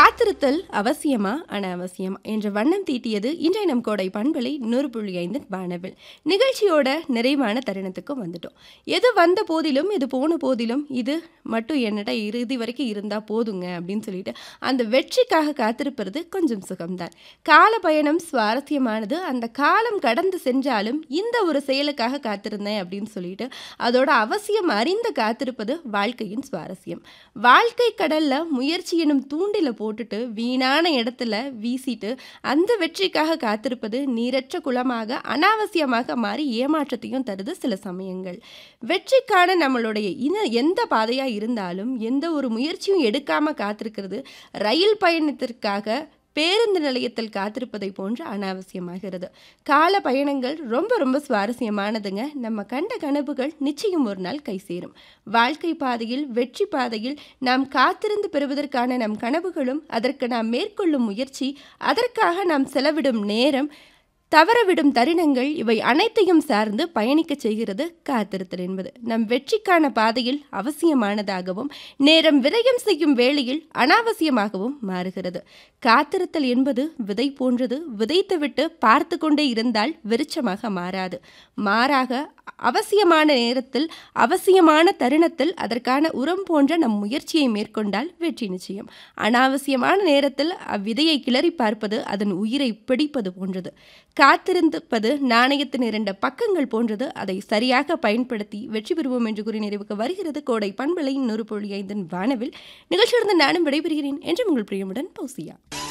காத்திருத்தல் அவசியமா அனாவசியமா என்ற வண்ணம் தீட்டியது இன்றைய நம் கோடை பண்பலை நூறு புள்ளி ஐந்து வானவில் நிகழ்ச்சியோட நிறைவான தருணத்துக்கும் வந்துட்டோம் எது வந்த போதிலும் இது போன போதிலும் இது மட்டும் என்னட்ட இறுதி வரைக்கும் இருந்தால் போதுங்க அப்படின்னு சொல்லிட்டு அந்த வெற்றிக்காக காத்திருப்பது கொஞ்சம் சுகம்தான் கால பயணம் சுவாரஸ்யமானது அந்த காலம் கடந்து சென்றாலும் இந்த ஒரு செயலுக்காக காத்திருந்தேன் அப்படின்னு சொல்லிட்டு அதோட அவசியம் அறிந்து காத்திருப்பது வாழ்க்கையின் சுவாரஸ்யம் வாழ்க்கை கடல்ல முயற்சி எனும் தூண்டில போட்டுட்டு வீணான இடத்துல வீசிட்டு அந்த வெற்றிக்காக காத்திருப்பது நீரற்ற குளமாக அனாவசியமாக மாறி ஏமாற்றத்தையும் தருது சில சமயங்கள் வெற்றிக்கான நம்மளுடைய இன எந்த பாதையா இருந்தாலும் எந்த ஒரு முயற்சியும் எடுக்காம காத்திருக்கிறது ரயில் பயணத்திற்காக பேருந்து நிலையத்தில் காத்திருப்பதை போன்று அனாவசியமாகிறது கால பயணங்கள் ரொம்ப ரொம்ப சுவாரஸ்யமானதுங்க நம்ம கண்ட கனவுகள் நிச்சயம் ஒரு நாள் கை சேரும் வாழ்க்கை பாதையில் வெற்றி பாதையில் நாம் காத்திருந்து பெறுவதற்கான நம் கனவுகளும் அதற்கு நாம் மேற்கொள்ளும் முயற்சி அதற்காக நாம் செலவிடும் நேரம் தவறவிடும் தருணங்கள் இவை அனைத்தையும் சார்ந்து பயணிக்க செய்கிறது காத்திருத்தல் என்பது நம் வெற்றிக்கான பாதையில் அவசியமானதாகவும் நேரம் விரயம் செய்யும் வேளையில் அனாவசியமாகவும் மாறுகிறது காத்திருத்தல் என்பது விதை போன்றது விதைத்துவிட்டு பார்த்து கொண்டே இருந்தால் விருட்சமாக மாறாது மாறாக அவசியமான நேரத்தில் அவசியமான தருணத்தில் அதற்கான உரம் போன்ற நம் முயற்சியை மேற்கொண்டால் வெற்றி நிச்சயம் அனாவசியமான நேரத்தில் அவ்விதையை கிளறி பார்ப்பது அதன் உயிரை பிடிப்பது போன்றது காத்திருந்திருப்பது நாணயத்தின் இரண்டு பக்கங்கள் போன்றது அதை சரியாக பயன்படுத்தி வெற்றி பெறுவோம் என்று கூறி நிறைவுக்கு வருகிறது கோடை பண்பலை நூறு புள்ளி ஐந்தின் வானவில் நிகழ்ச்சியிலிருந்து நானும் விடைபெறுகிறேன் என்று உங்கள் பிரியமுடன் பௌசியா